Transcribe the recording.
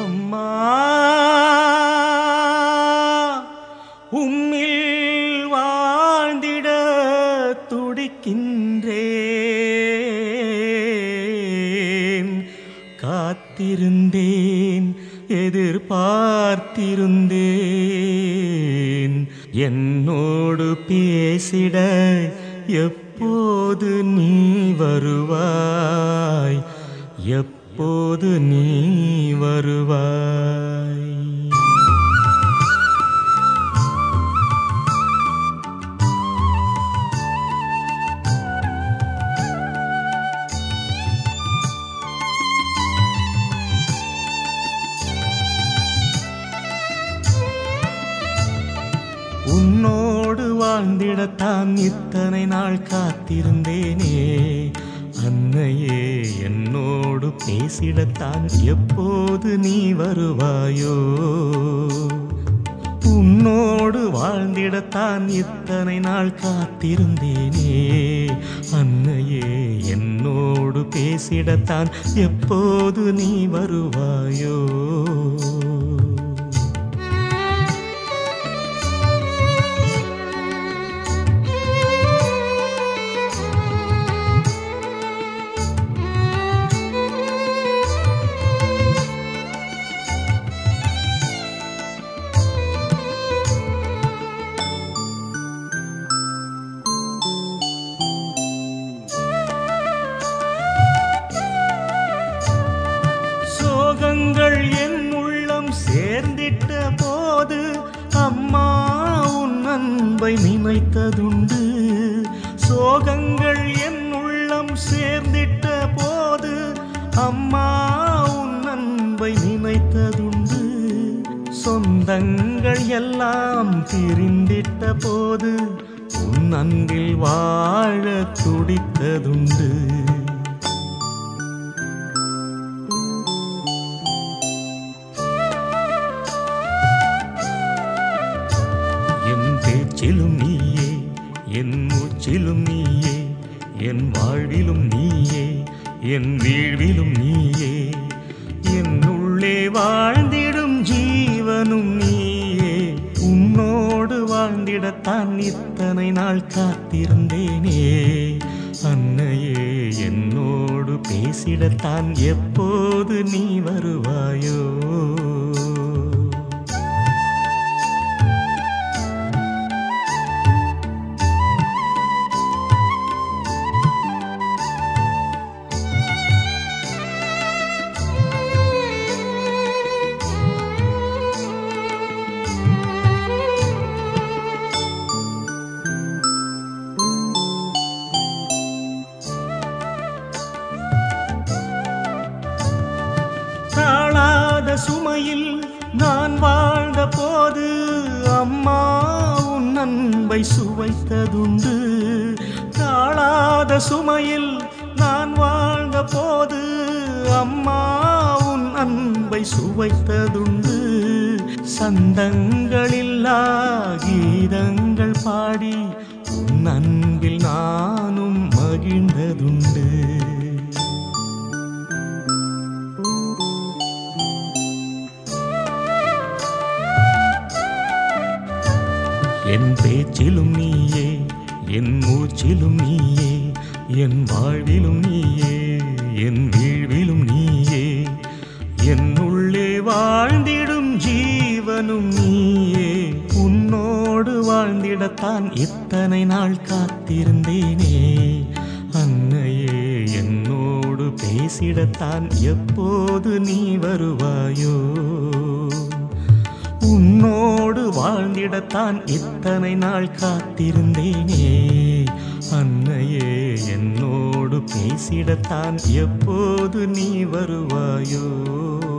அம்மா உம்மில் வாழ்ந்திட துடிக்கின்றேன் காத்திருந்தேன் எதிர்பார்த்திருந்தேன் என்னோடு பேசிட எப்போது நீ வருவாய் எப்போது நீ வருவாய் உன்னோடு வாழ்ந்திடத்தான் இத்தனை நாள் காத்திருந்தேனே அன்னையே என்னோடு பேசிடத்தான் எப்போது நீ வருவாயோ உன்னோடு வாழ்ந்திடத்தான் இத்தனை நாள் காத்திருந்தேனே அன்னையே என்னோடு பேசிடத்தான் எப்போது நீ வருவாயோ சோகங்கள் என் உள்ளம் சேர்ந்திட்ட போது அம்மா உன் அன்பை நினைத்ததுண்டு சோகங்கள் என் உள்ளம் சேர்ந்திட்ட போது அம்மா உன் அன்பை நினைத்ததுண்டு சொந்தங்கள் எல்லாம் பிரிந்திட்ட போது உன் அன்பில் வாழ துடித்ததுண்டு என் பேச்சிலும் நீயே என் மூச்சிலும் நீயே என் வாழ்விலும் நீயே என் வீழ்விலும் நீயே என் உள்ளே வாழ்ந்திடும் ஜீவனும் நீயே உன்னோடு வாழ்ந்திடத்தான் இத்தனை நாள் காத்திருந்தேனே அன்னையே என்னோடு பேசிடத்தான் எப்போது நீ வருவாயோ தாழாத சுமையில் நான் வாழ்ந்த போது அம்மா உன் அன்பை சுவைத்ததுண்டு தாழாத சுமையில் நான் வாழ்ந்த போது அம்மா உன் அன்பை சுவைத்ததுண்டு சந்தங்களில்லா கீதங்கள் பாடி உன் அன்பில் நானும் மகிழ்ந்ததுண்டு என் பேச்சிலும் நீயே என் மூச்சிலும் நீயே என் வாழ்விலும் நீயே என் வீழ்விலும் நீயே என் உள்ளே வாழ்ந்திடும் ஜீவனும் நீயே உன்னோடு வாழ்ந்திடத்தான் இத்தனை நாள் காத்திருந்தேனே அன்னையே என்னோடு பேசிடத்தான் எப்போது நீ வருவாயோ உன்னோடு வாழ்ந்திடத்தான் இத்தனை நாள் காத்திருந்தேனே அன்னையே என்னோடு பேசிடத்தான் எப்போது நீ வருவாயோ